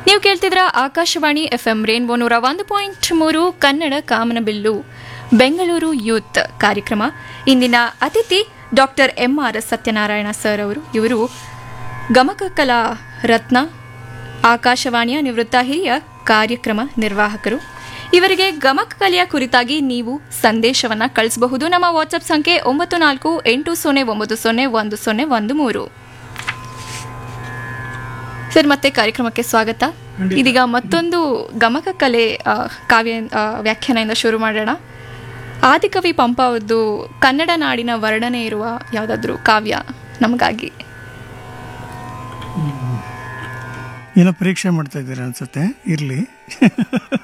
ನೀವು ಕೇಳ್ತಿದ್ರ Akashvani F M Rainbow ನೂರ ಒಂದು ಪಾಯಿಂಟ್ ಮೂರು ಕನ್ನಡ ಕಾಮನಬಿಲ್ಲು ಬೆಂಗಳೂರು ಯೂತ್ ಕಾರ್ಯಕ್ರಮ ಇಂದಿನ ಅತಿಥಿ doctor M R Satyanarayana sir ಅವರು ಇವರು ಗಮಕ ಕಲಾ ರತ್ನ ಆಕಾಶವಾಣಿಯ ನಿವೃತ್ತ ಹಿರಿಯ ಕಾರ್ಯಕ್ರಮ ನಿರ್ವಾಹಕರು ಇವರಿಗೆ ಗಮಕ ಕಲೆಯ ಕುರಿತಾಗಿ ನೀವು ಸಂದೇಶವನ್ನ ಕಳಿಸಬಹುದು ನಮ್ಮ ವಾಟ್ಸ್ಆಪ್ ಸಂಖ್ಯೆ ಒಂಬತ್ತು ನಾಲ್ಕು ಎಂಟು ಸೊನ್ನೆ ಒಂಬತ್ತು ಸೊನ್ನೆ ಒಂದು ಸೊನ್ನೆ ಒಂದು ಮೂರು ಸರ್ ಮತ್ತೆ ಕಾರ್ಯಕ್ರಮಕ್ಕೆ ಸ್ವಾಗತ ಖಂಡಿತ. ಇದೀಗ ಮತ್ತೊಂದು ಗಮಕ ಕಲೆ ಆ, ಕಾವ್ಯ ಆ, ವ್ಯಾಖ್ಯಾನದಿಂದ ಶುರು ಮಾಡೋಣ ಆದಿಕವಿ ಪಂಪ ಅವ್ರದ್ದು ಕನ್ನಡ ನಾಡಿನ ವರ್ಣನೆ ಇರುವ ಯಾವುದಾದ್ರೂ ಕಾವ್ಯ ನಮಗಾಗಿ ಏನೋ ಪರೀಕ್ಷೆ ಮಾಡ್ತಾ ಇದ್ದೀರಾ ಅನ್ಸುತ್ತೆ ಇರಲಿ